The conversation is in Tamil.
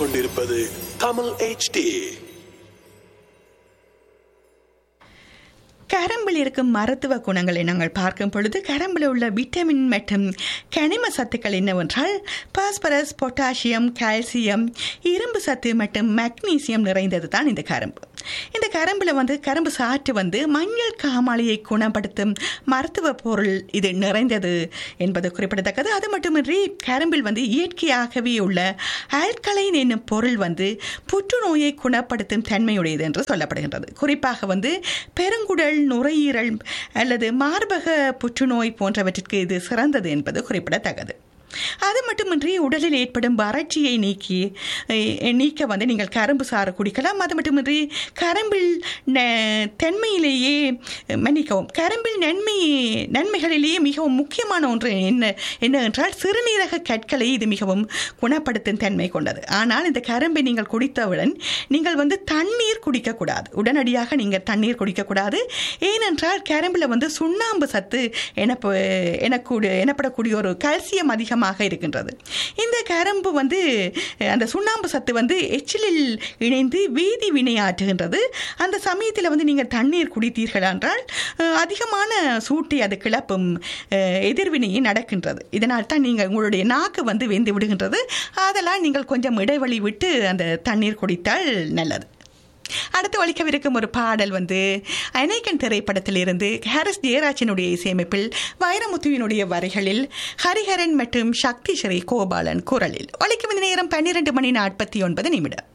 கேட்டுக்கொண்டிருப்பது தமிழ் HD கரம்பில் இருக்கும் மருத்துவ குணங்களை நாங்கள் பார்க்கும் பொழுது கரம்பில் உள்ள விட்டமின் மற்றும் கனிம சத்துக்கள் என்னவென்றால் பாஸ்பரஸ் பொட்டாசியம் கால்சியம் இரும்பு சத்து மற்றும் மக்னீசியம் நிறைந்தது தான் இந்த கரும்பு இந்த கரும்பில் வந்து கரும்பு சாற்று வந்து மஞ்சள் காமாலையை குணப்படுத்தும் மருத்துவ பொருள் இது நிறைந்தது என்பது குறிப்பிடத்தக்கது அது மட்டுமின்றி கரும்பில் வந்து இயற்கையாகவே உள்ள ஆல்கலைன் என்னும் பொருள் வந்து புற்றுநோயை குணப்படுத்தும் தன்மையுடையது என்று சொல்லப்படுகின்றது குறிப்பாக வந்து பெருங்குடல் நுரையீரல் அல்லது மார்பக புற்றுநோய் போன்றவற்றிற்கு இது சிறந்தது என்பது குறிப்பிடத்தக்கது அது மட்டுமின்றி உடலில் ஏற்படும் வறட்சியை நீக்கி அஹ், நீக்க வந்து நீங்கள் கரும்பு சாறு குடிக்கலாம் அது மட்டுமின்றி கரும்பில் ந- தென்மையிலேயே மன்னிக்கவும் கரும்பில் நன்மை நன்மைகளிலேயே மிகவும் முக்கியமான ஒன்று என்ன என்ன என்றால் சிறுநீரக கற்களை இது மிகவும் குணப்படுத்தும் தன்மை கொண்டது ஆனால் இந்த கரும்பை நீங்கள் குடித்தவுடன் நீங்கள் வந்து தண்ணீர் குடிக்கக்கூடாது உடனடியாக நீங்கள் தண்ணீர் குடிக்கக்கூடாது ஏனென்றால் கரும்பில் வந்து சுண்ணாம்பு சத்து எனப்பு எனக்கூட எனப்படக்கூடிய ஒரு கால்சியம் அதிகமாக இருக்கின்றது இந்த கரும்பு வந்து அந்த சுண்ணாம்பு சத்து வந்து எச்சிலில் இணைந்து வேதி வினையாற்றுகின்றது அந்த சமயத்தில் வந்து நீங்கள் தண்ணீர் குடித்தீர்கள் என்றால் அஹ், அதிகமான சூட்டை அது கிளப்பும் அஹ், எதிர்வினையை நடக்கின்றது இதனால் தான் நீங்கள் உங்களுடைய நாக்கு வந்து வெந்து விடுகின்றது அதெல்லாம் நீங்கள் கொஞ்சம் இடைவெளி விட்டு அந்த தண்ணீர் குடித்தால் நல்லது அடுத்து ஒழிக்கவிருக்கும் ஒரு பாடல் வந்து அனைக்கன் திரைப்படத்திலிருந்து ஹாரிஸ் ஜெயராஜனுடைய இசையமைப்பில் வைரமுத்துவினுடைய வரிகளில் ஹரிஹரன் மற்றும் சக்தி ஸ்ரீ கோபாலன் குரலில் ஒழிக்கும் இந்த நேரம் பன்னிரண்டு மணி நாற்பத்தி ஒன்பது நிமிடம்